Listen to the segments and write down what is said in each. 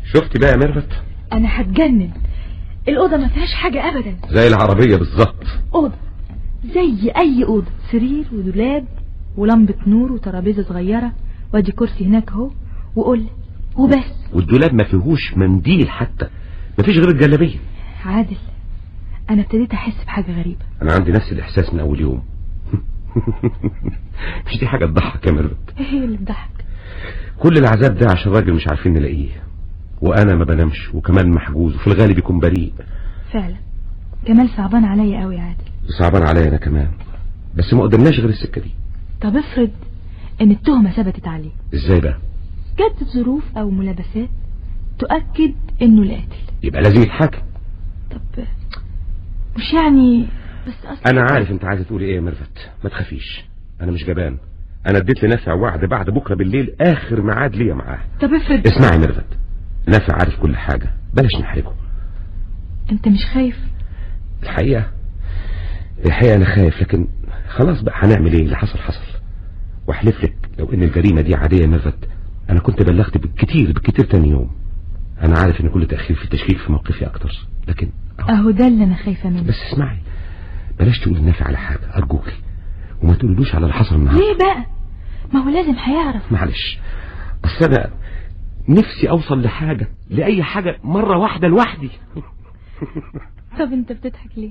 شفتي بقى يا ميرفت انا هتجنن الاوضه ما فيهاش حاجه ابدا زي العربية بالظبط اوضه زي اي اوضه سرير ودولاب ولمبه نور وترابيزه صغيره وادي كرسي هناك اهو وقول وبس والدولاب ما فيهوش منديل حتى ما فيش غير الجلابية عادل انا ابتديت احس بحاجه غريبه انا عندي نفس الاحساس من اول يوم مش دي حاجة تضحك يا ميرفت ايه هي اللي بضحك كل العذاب ده عشان راجل مش عارفين نلاقيه وانا ما بنامش وكمان محجوز وفي الغالب يكون بريء فعلا جمال صعبان عليا قوي يا عادل صعبان عليا انا كمان بس ما قدمناش غير السكة دي طب افرض ان التهمه ثبتت عليه ازاي بقى جت ظروف او ملابسات تؤكد انه القاتل يبقى لازم يتحاكم طب مش يعني بس اصلا انا عارف انت عايزه تقولي ايه يا ميرفت ما تخافيش انا مش جبان انا اديت لنافع وعد بعد بكره بالليل اخر ميعاد ليا معاه طب افرض اسمعي يا ميرفت نافع عارف كل حاجه بلاش نحرجه انت مش خايف الحقيقه الحقيقه انا خايف لكن خلاص بقى هنعمل ايه اللي حصل حصل واحلف لك لو ان الجريمه دي عاديه يا ميرفت انا كنت بلغت بالكتير بالكتير تاني يوم انا عارف ان كل تاخير في التشكيك في موقفي اكتر لكن أهو. اهو ده اللي انا خايفه منه بس اسمعي بلاش تقولي لنافع على حاجه ارجوكي وما تقوليلوش على اللي حصل النهارده ليه بقى ما هو لازم هيعرف معلش اصل انا نفسي اوصل لحاجه لاي حاجه مره واحده لوحدي طب انت بتضحك ليه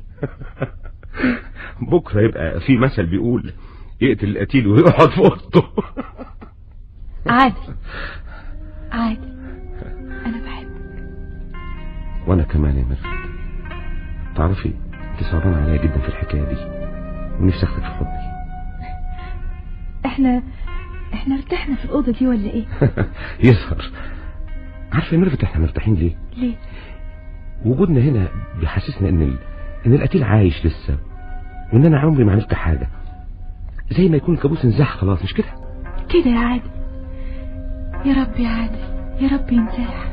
بكره يبقى في مثل بيقول يقتل القتيل ويقعد في اوضته عادل عادل انا بحبك وانا كمان يا ميرفت تعرفي انت صعبان عليا جدا في الحكايه دي ونفسي اخدك في حضني احنا احنا ارتحنا في الاوضه دي ولا ايه يظهر عارفه يا ميرفت احنا مرتاحين ليه ليه وجودنا هنا بيحسسنا ان ال... ان القتيل عايش لسه وان انا عمري ما عملت حاجه زي ما يكون الكابوس انزاح خلاص مش كده كده يا عادل يا رب يا عادل يا رب ينزاح